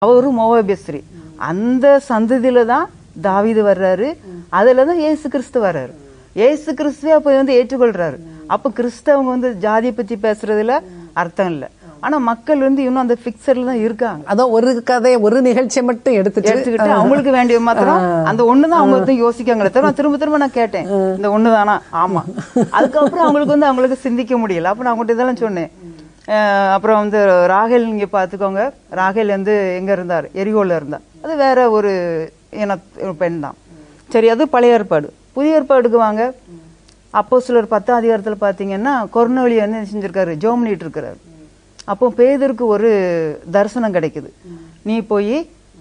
அவரு மோவாபியஸ்ரீ அந்த சந்ததியில தான் தாவீது வர்றாரு அதுல தான் ஏசு கிறிஸ்து வர்றாரு ஏசு கிறிஸ்துவே அப்ப வந்து ஏற்றுக்கொள்றாரு அப்ப கிறிஸ்தவங்க வந்து ஜாதியை பத்தி பேசுறதுல அர்த்தம் இல்ல ஆனா மக்கள் வந்து இன்னும் அந்த பிக்சர்ல தான் இருக்காங்க அதான் ஒரு கதை ஒரு நிகழ்ச்சியை மட்டும் எடுத்துட்டு எடுத்துக்கிட்டு அவங்களுக்கு வேண்டிய மாத்திரம் அந்த ஒண்ணுதான் அவங்க வந்து யோசிக்காங்களே தவிர நான் திரும்ப திரும்ப நான் கேட்டேன் இந்த ஒண்ணுதானா ஆமா அதுக்கப்புறம் அவங்களுக்கு வந்து அவங்களுக்கு சிந்திக்க முடியல அப்ப நான் அவங்ககிட்ட இதெல்லாம் சொன்னேன் அஹ் அப்புறம் வந்து ராகேல் நீங்க பாத்துக்கோங்க ராகேல் வந்து எங்க இருந்தார் எரிகோல இருந்தா அது வேற ஒரு இன பெண் தான் சரி அது பழைய ஏற்பாடு புதிய ஏற்பாடுக்கு வாங்க அப்போ சிலர் பத்தாம் அதிகாரத்துல பாத்தீங்கன்னா கொர்னவழி வந்து என்ன செஞ்சிருக்காரு ஜோம் பண்ணிட்டு இருக்கிறாரு அப்போ பேதருக்கு ஒரு தரிசனம் கிடைக்குது நீ போய்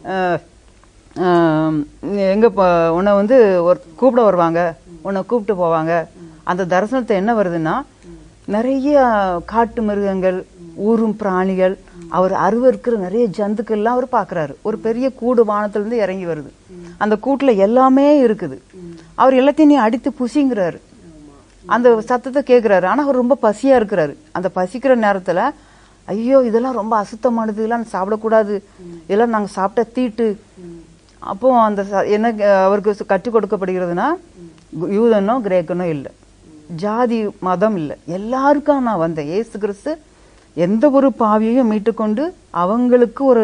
எங்க போ- உன்னை வந்து ஒரு கூப்பிட வருவாங்க உன்னை கூப்பிட்டு போவாங்க அந்த தரிசனத்தை என்ன வருதுன்னா நிறைய காட்டு மிருகங்கள் ஊரும் பிராணிகள் அவர் அருவருக்கிற நிறைய ஜந்துக்கள்லாம் அவர் பார்க்கறாரு ஒரு பெரிய கூடு வானத்துல இருந்து இறங்கி வருது அந்த கூட்டுல எல்லாமே இருக்குது அவர் எல்லாத்தையும் நீ அடித்து புசிங்கிறாரு அந்த சத்தத்தை கேட்கிறாரு ஆனா அவர் ரொம்ப பசியா இருக்கிறாரு அந்த பசிக்கிற நேரத்துல ஐயோ இதெல்லாம் ரொம்ப அசுத்தமானது இதெல்லாம் சாப்பிடக்கூடாது இதெல்லாம் நாங்க சாப்பிட்ட தீட்டு அப்போ அந்த ச- என்ன அஹ், அவருக்கு கற்றுக் கொடுக்கப்படுகிறதுனா கு- யூதனோ கிரேக்கனோ இல்லை ஜாதி மதம் இல்லை எல்லாருக்கும் நான் வந்தேன் ஏசு கிறிஸ்து எந்த ஒரு பாவியையும் மீட்டுக்கொண்டு அவங்களுக்கு ஒரு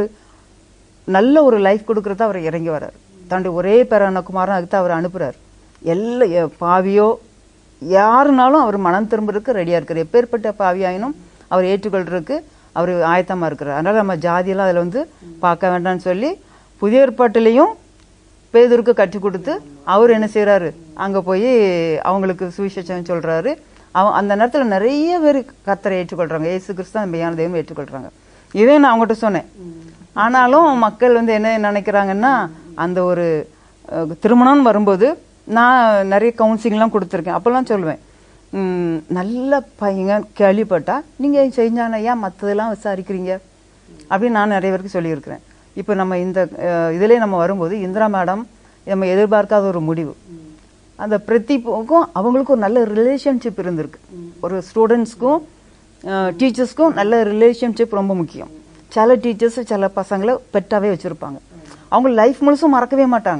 நல்ல ஒரு லைஃப் கொடுக்கறத அவர் இறங்கி வர்றார் தன்னுடைய ஒரே பேரான குமாரன் அதுக்கு அவர் அனுப்புறார் எல்லா எ- பாவியோ யாருனாலும் அவர் மனம் திரும்புறதுக்கு ரெடியா இருக்கார் எப்பேற்பட்ட பாவியாயினும் அவர் ஏற்றுக்கொள்றதுக்கு அவர் ஆயத்தமா இருக்கிறார் அதனால நம்ம ஜாதியெல்லாம் அதுல வந்து பார்க்க வேண்டாம்னு சொல்லி புதிய ஏற்பாட்டிலையும் பேதருக்கு கற்றுக் கொடுத்து அவர் என்ன செய்றாரு அங்க போய் அவங்களுக்கு சுவிசேஷம் சொல்றாரு அவன் அந்த நேரத்துல நிறைய பேர் கத்தரை ஏற்றுக்கொள்றாங்க இயேசு கிறிஸ்து தான் மெய்யான தெய்வம் ஏற்றுக்கொள்றாங்க இதே நான் அவங்ககிட்ட சொன்னேன் ஆனாலும் மக்கள் வந்து என்ன நினைக்கிறாங்கன்னா அந்த ஒரு அஹ், திருமணம்னு வரும்போது நான் நிறைய கவுன்சிலிங்லாம் கொடுத்துருக்கேன் அப்பெல்லாம் சொல்லுவேன் "ம், நல்ல பையங்க கேள்விப்பட்டா நீங்க செஞ்சான ஏன் மற்றதெல்லாம் விசாரிக்கிறீங்க அப்படின்னு நான் நிறைய பேருக்கு சொல்லியிருக்கிறேன் இப்போ நம்ம இந்த அஹ், இதிலே நம்ம வரும்போது இந்திரா மேடம் நம்ம எதிர்பார்க்காத ஒரு முடிவு அந்த பிரதீப்புக்கும் அவங்களுக்கும் ஒரு நல்ல ரிலேஷன்ஷிப் இருந்திருக்கு ஒரு ஸ்டூடெண்ட்ஸ்க்கும் டீச்சர்ஸ்க்கும் நல்ல ரிலேஷன்ஷிப் ரொம்ப முக்கியம் சில டீச்சர்ஸ் சில பசங்களை பெட்டாவே வச்சிருப்பாங்க அவங்க லைஃப் முழுசும் மறக்கவே மாட்டாங்க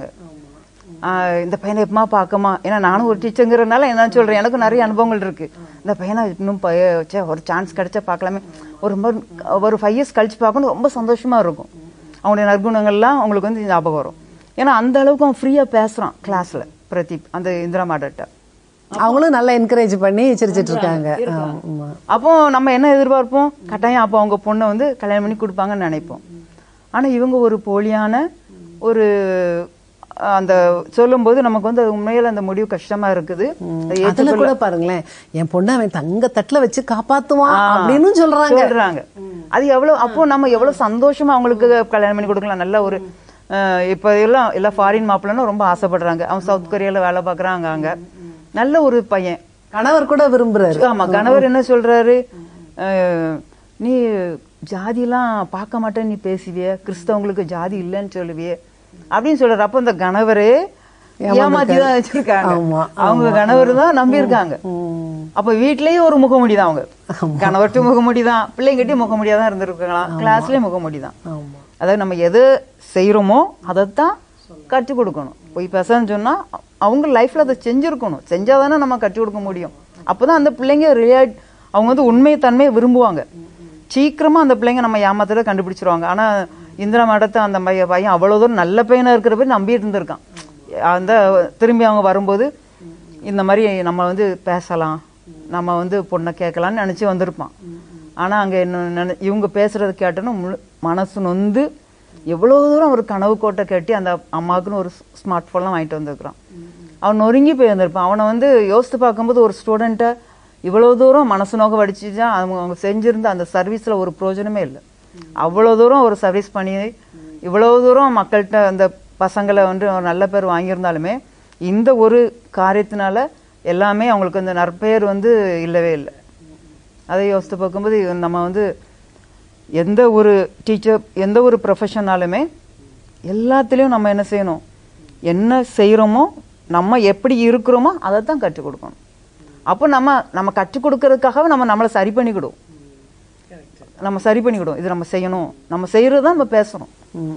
ஆஹ் இந்த பையனை எப்பமா பார்க்கமா ஏன்னா நானும் ஒரு டீச்சருங்கிறதுனால என்ன சொல்றேன் எனக்கு நிறைய அனுபவங்கள் இருக்கு இந்த பையனை இன்னும் பைய- ச்சே, ஒரு சான்ஸ் கிடைச்சா பார்க்கலாமே ஒரு ரொம்ப ஒரு ஃபைவ் இயர்ஸ் கழிச்சு பார்க்கணும் ரொம்ப சந்தோஷமா இருக்கும் அவங்களுடைய நற்குணங்கள்லாம் அவங்களுக்கு வந்து ஞாபகம் வரும் ஏன்னா அந்த அளவுக்கு அவன் ஃப்ரீயா பேசுறான் கிளாஸ்ல பிரதீப் அந்த இந்திரா மாடட்ட அவங்களும் நல்லா என்கரேஜ் பண்ணி சிரிச்சிட்டு இருக்காங்க ஆமா. அப்போ நம்ம என்ன எதிர்பார்ப்போம் கட்டாயம் அப்போ அவங்க பொண்ணை வந்து கல்யாணம் பண்ணி கொடுப்பாங்கன்னு நினைப்போம் ஆனா இவங்க ஒரு போலியான ஒரு அஹ், அந்த சொல்லும்போது நமக்கு வந்து அது உண்மையில அந்த முடிவு கஷ்டமா இருக்குது அதை அதுல கூட பாருங்களேன் என் பொண்ணை அவன் தங்க தட்டுல வச்சு காப்பாத்துவான் அப்படின்னு சொல்றாங்க சொல்றாங்க அது எவ்வளவு அப்போ நம்ம எவ்வளவு சந்தோஷமா அவங்களுக்கு கல்யாணம் பண்ணி கொடுக்கலாம் நல்ல ஒரு அஹ், இப்ப எல்லாம் எல்லாம் ஃபாரின் மாப்பிள்ளன்னு ரொம்ப ஆசைப்படுறாங்க அவன் சவுத் கொரியால வேலை பாக்குறாங்க அங்க நல்ல ஒரு பையன் கணவர் கூட விரும்புறாரு ஆமா கணவர் என்ன சொல்றாரு அஹ், நீ ஜாதிலாம் பார்க்க மாட்டேன்னு நீ பேசுவிய கிறிஸ்தவங்களுக்கு ஜாதி இல்லைன்னு சொல்லுவியே அப்படின்னு சொல்றாரு அப்ப இந்த கணவரே ஏமாத்தி தான் வச்சிருக்காங்க ஆமா, அவங்க கணவர் தான் நம்பி இருக்காங்க அப்ப வீட்லயே ஒரு முகமுடி தான் அவங்க கணவர்கிட்ட முகமுடி தான் பிள்ளைங்கிட்டயும் முகமுடியா தான் இருந்திருக்கலாம் கிளாஸ்லயும் முகமுடி தான் ஆமா அதாவது நம்ம எது செய்யறோமோ அதைத்தான் கற்றுக் கொடுக்கணும் போய் பேசன்னு சொன்னா அவங்க லைஃப்ல அதை செஞ்சிருக்கணும் செஞ்சாதானே நம்ம கற்றுக் கொடுக்க முடியும் அப்பதான் அந்த பிள்ளைங்க ரியாட் அவங்க வந்து உண்மை தன்மையை விரும்புவாங்க சீக்கிரமா அந்த பிள்ளைங்க நம்ம ஏமாத்தத கண்டுபிடிச்சிருவாங்க ஆனா இந்திரா மடத்தை அந்த பையன் பையன் அவ்வளவு தூரம் நல்ல பையனா இருக்கிற போய் நம்பிட்டு இருந்திருக்கான் அந்த திரும்பி அவங்க வரும்போது இந்த மாதிரி நம்ம வந்து பேசலாம் நம்ம வந்து பொண்ணை கேட்கலாம்னு நினைச்சு வந்திருப்பான் ஆனா அங்க என்ன நினை- இவங்க பேசுறது கேட்டோன்னு முழு- மனசு நொந்து எவ்வளவு தூரம் ஒரு கனவு கோட்டை கட்டி அந்த அம்மாவுக்குன்னு ஒரு ஸ்மார்ட் போன்லாம் வாங்கிட்டு வந்திருக்கிறான் அவன் நொறுங்கி போய் வந்திருப்பான் அவனை வந்து யோசித்து பார்க்கும்போது ஒரு ஸ்டூடெண்ட்டை இவ்வளவு தூரம் மனசு நோக்க வடிச்சுதான் அவங்க அவங்க செஞ்சிருந்த அந்த சர்வீஸ்ல ஒரு பிரயோஜனமே இல்லை அவ்வளவு தூரம் ஒரு சர்வீஸ் பண்ணி இவ்வளவு தூரம் மக்கள்கிட்ட அந்த பசங்களை வந்து ஒரு நல்ல பேர் வாங்கியிருந்தாலுமே இந்த ஒரு காரியத்தினால எல்லாமே அவங்களுக்கு அந்த நற்பெயர் வந்து இல்லவே இல்லை அதை யோசித்து பார்க்கும்போது நம்ம வந்து எந்த ஒரு டீச்சர் எந்த ஒரு ப்ரொஃபஷனாலுமே எல்லாத்துலேயும் நம்ம என்ன செய்யணும் என்ன செய்கிறோமோ நம்ம எப்படி இருக்கிறோமோ அதை தான் கற்றுக் கொடுக்கணும் அப்போ நம்ம நம்ம கற்றுக் கொடுக்கறதுக்காகவே நம்ம நம்மளை சரி பண்ணிக்கிடுவோம் நம்ம சரி பண்ணிக்கிடும் இது நம்ம செய்யணும் நம்ம செய்யறது தான் நம்ம பேசணும்